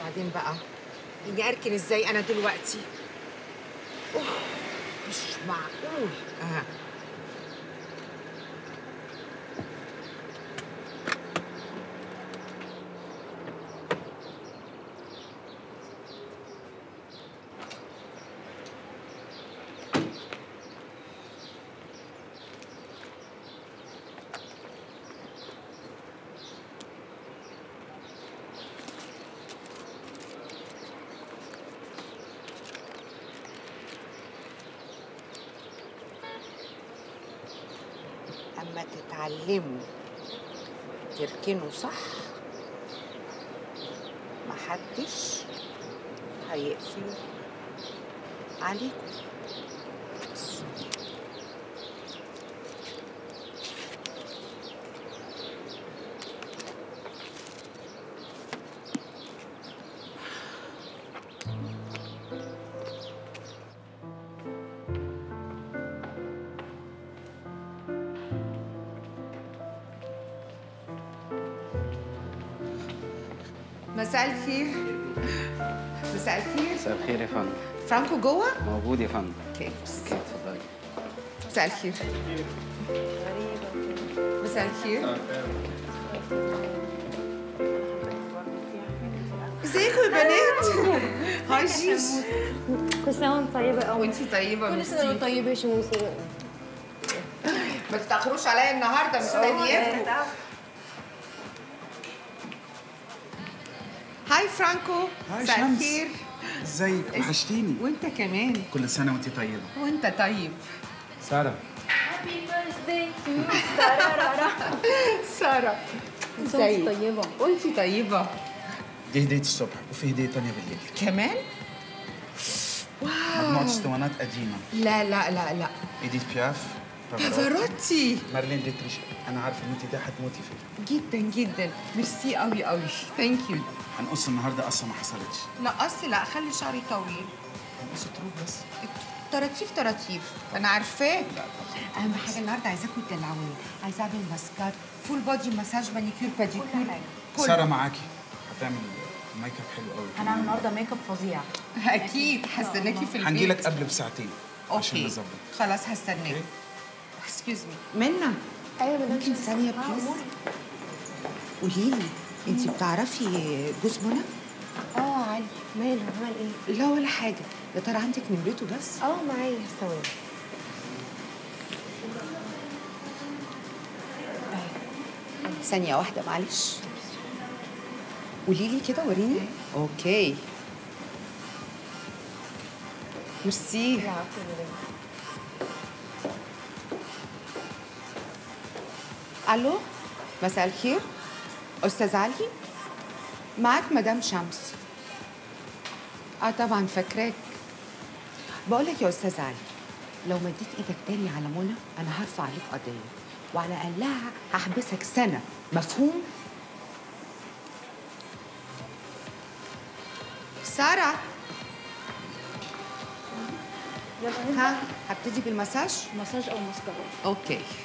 وبعدين بقى اني اركن ازاي انا دلوقتي أوه مش معقول آه. اما تتعلموا تركنوا صح محدش هيقفل عليكم بس. مساء الخير مساء الخير مساء الخير يا فندم فرانكو جوه موجود يا فندم اوكي اوكي اتفضلي مساء الخير مساء الخير ازيكم يا بنات هاي جيش كل سنة وانت طيبة قوي وانتي طيبه كل سنة وانت ميرسي طيبة يا شموسي ما تتاخروش عليا النهارده مستنياكم هاي فرانكو هاي مساء شمس. الخير ازيك وحشتيني وانت كمان كل سنه وانت طيبه وانت طيب ساره هابي بيرثداي تو ساره وانت ازيك طيبة وانت طيبه دي هديه الصبح وفي هديه تانية بالليل كمان مجموعه اسطوانات قديمه لا لا لا لا ايديث بياف بافاروتي مارلين ديتريش انا عارف ان انت دي هتموتي فيها جدا جدا ميرسي قوي قوي ثانك يو هنقص النهارده قصه ما حصلتش لا قصي لا خلي شعري طويل هنقص طروق بس طراطيف طراطيف انا عارفاه اهم حاجه النهارده عايزاكم تدلعوني عايزه اعمل ماسكات فول بودي مساج مانيكير باديكير كل ساره معاكي هتعمل ميك اب حلو قوي هنعمل النهاردة ميك اب فظيع اكيد هستناكي في البيت هنجي لك قبل بساعتين عشان اوكي نظبط خلاص هستناك اكسكيوز مي منى ايوه ممكن ثانيه بليز قولي لي انت بتعرفي جوز منى اه علي ماله عمل ايه؟ لا ولا حاجه يا ترى عندك نمرته بس اه معايا ثواني ثانية واحدة معلش قولي لي كده وريني اوكي ميرسي الو مساء الخير استاذ علي معاك مدام شمس اه طبعا فاكراك بقول لك يا استاذ علي لو مديت ايدك تاني على منى انا هرفع عليك قضيه وعلى اقلها هحبسك سنه مفهوم ساره يلا نبدأ ها هبتدي بالمساج مساج او ماسكارا اوكي